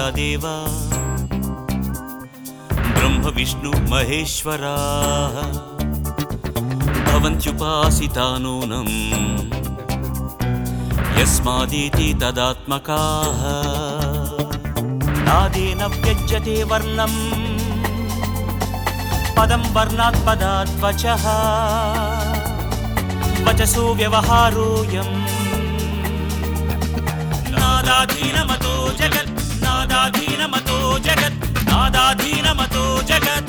దేవా బ్రహ్మ విష్ణు మహేశ్వరా భవంత్యుపాసితానూనం యస్మాదీతి తదాత్మకాః నాదేన వ్యజ్యతే వర్ణం పదం వర్ణాత్ పదాత్ వచః వచసో వ్యవహారోయం నాదాధీనమతో జగత్ నాదాధీనమతో జగత్ నాదాధీనమతో జగత్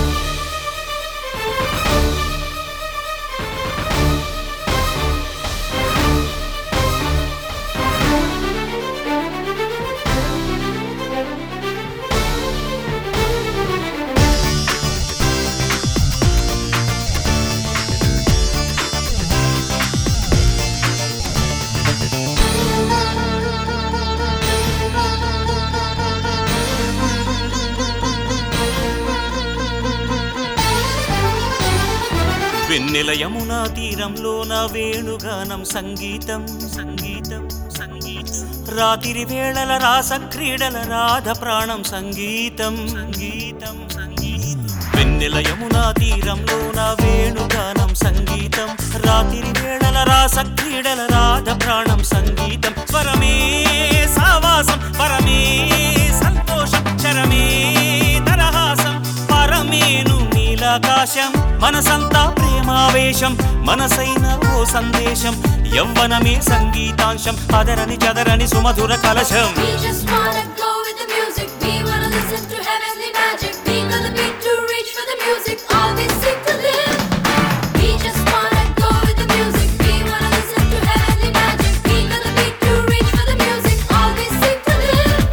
వెన్నెల యమునా తీరంలో నా వేణుగానం సంగీతం సంగీతం సంగీతం రాత్రి వేళల రాస క్రీడల రాధ ప్రాణం సంగీతం సంగీతం సంగీతం వెన్నెల యమునా తీరంలో నా వేణుగానం సంగీతం రాత్రి వేళల రాస క్రీడల రాధ ప్రాణం సంగీతం స్వరమే సావాసం పరమే సంతోషం చరమే తరహాసం పరమేను నీలాకాశం మనసంతా ప్రేమావేశం మనసైన ఓ సందేశం యవ్వనమే సంగీతాంశం అదరని చదరని సుమధుర కలశం We just wanna go with the music. We wanna listen to heavenly magic. We got the beat to reach for the music. Always seek to live. We just wanna go with the music. We wanna listen to heavenly magic. We got the beat to reach for the music. Always seek to live.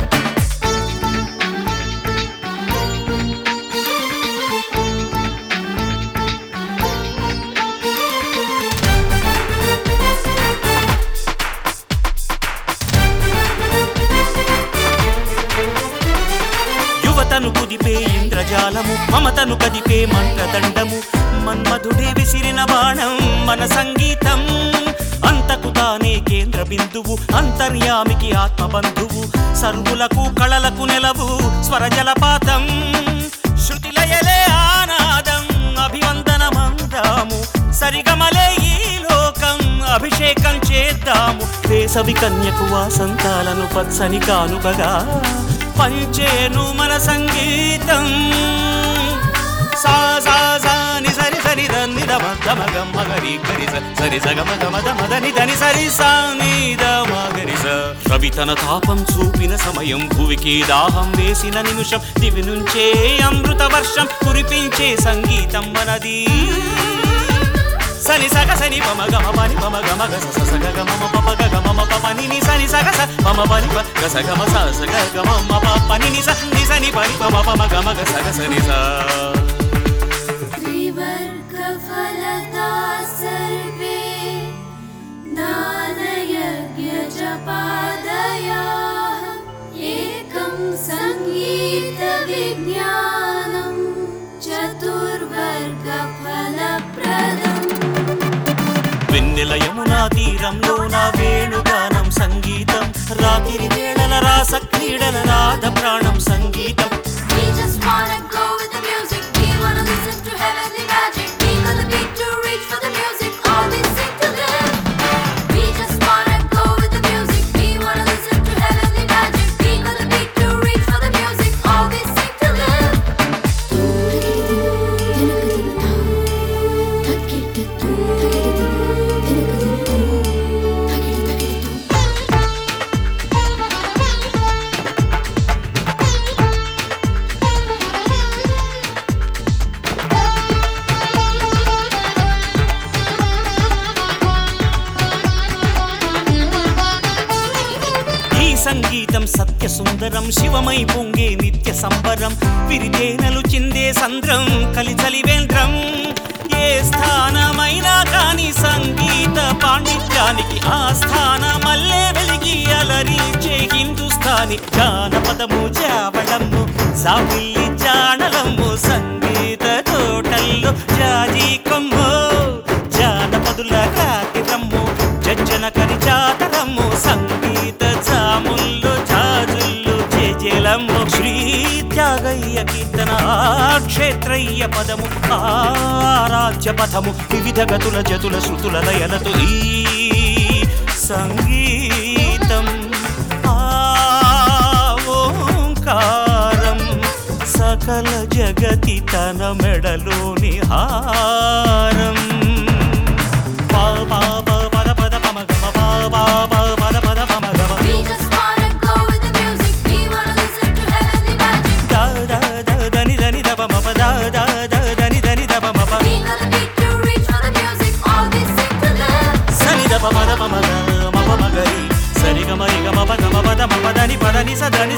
యువతను కుదిపే ఇంద్రజాలము మమతను కదిపే మంత్రదండము మన్మధుడే విసిరిన బాణం మన సంగీతం అంతకు తానే కేంద్ర బిందువు అంతర్యామికి ఆత్మబంధువు సర్వులకు కళలకు నెలవు స్వర జలపాతం శృతిలయలే ఆనాదం అభివందనమందాము సరిగమలే ఈ లోకం అభిషేకం చేద్దాము వేసవి కన్యకు వాసంతాలను పచ్చని కానుకగా పంచేను మన సంగీతం సా సా సా ని సరి సరి దని దమ దమ గమ గరి గరి స సరి స గమ గమ దమ దని దని సరి సా ని దమ గరి స రవి తన తాపం చూపిన సమయం భువికి దాహం వేసిన నిమిషం దివి నుంచే అమృత వర్షం కురిపించే సంగీతం మనది సని సగ సని పమ గమ పని పమ గమ గ స స గ గ మమ పప గ గ మమ ప పని ని సని సగ స పమ పని ప గ స గ మ స స గ గ మ మ ప పని ని స ని సని పని పమ పమ గమ గ స గ స ని స त्रिवर्गफलदा सर्वे दानयज्ञजपादयाः एकं सङ्गीतविज्ञानं चतुर्वर्गफलप्रदम् వెన్నెల యమునా తీరంలో నా వేణుగానం సంగీతం రాత్రి వేళల రాస క్రీడల రాధ ప్రాణం సంగీతం We just wanna go with the music. We wanna listen to heavenly magic. We got the beat to reach for the music. Always sing to live. We just wanna go with the music. We wanna listen to heavenly magic. We got the beat to reach for the music. Always sing to live. ఈ సంగీతం సత్య సుందరం శివమై పొంగే నిత్య సంబరం విరితేనలు చిందే సంద్రం కలిచలివేంద్రం ఏ స్థానమైనా కాని సంగీత పాండిత్యానికి ఆ స్థానమల్లే వెలిగి అలరించే హిందుస్థాని జానపదము జావళము సావిల్లి జానలము సంగీత తోటల్లో జాజీ కొమ్ము జానపదుల రాతిరమ్ము జజ్జన కరి జాతరమ్ము సంగీత జాముల్లో జాజుల్లో జేజేల క్షేత్రయ్య పదము ఆరాధ్య పథము వివిధ గతుల జతుల శృతుల లయలతో ఈ సంగీతం ఆ ఓంకారం సకల జగతి తన మెడలోని హారం పా పా ప పద పద పమ గమ పా పా ప పద పద పమ గమ We just wanna go with the music. We wanna listen to heavenly magic. దా దా దా దని దని దప మప దా దా దా దని దని దప మప We got the beat to reach for the music. All we sing to them. సని దప మద పమ గ మప మగరి సరి గ మరి గ మప గమ పద మప దని పద ని స దని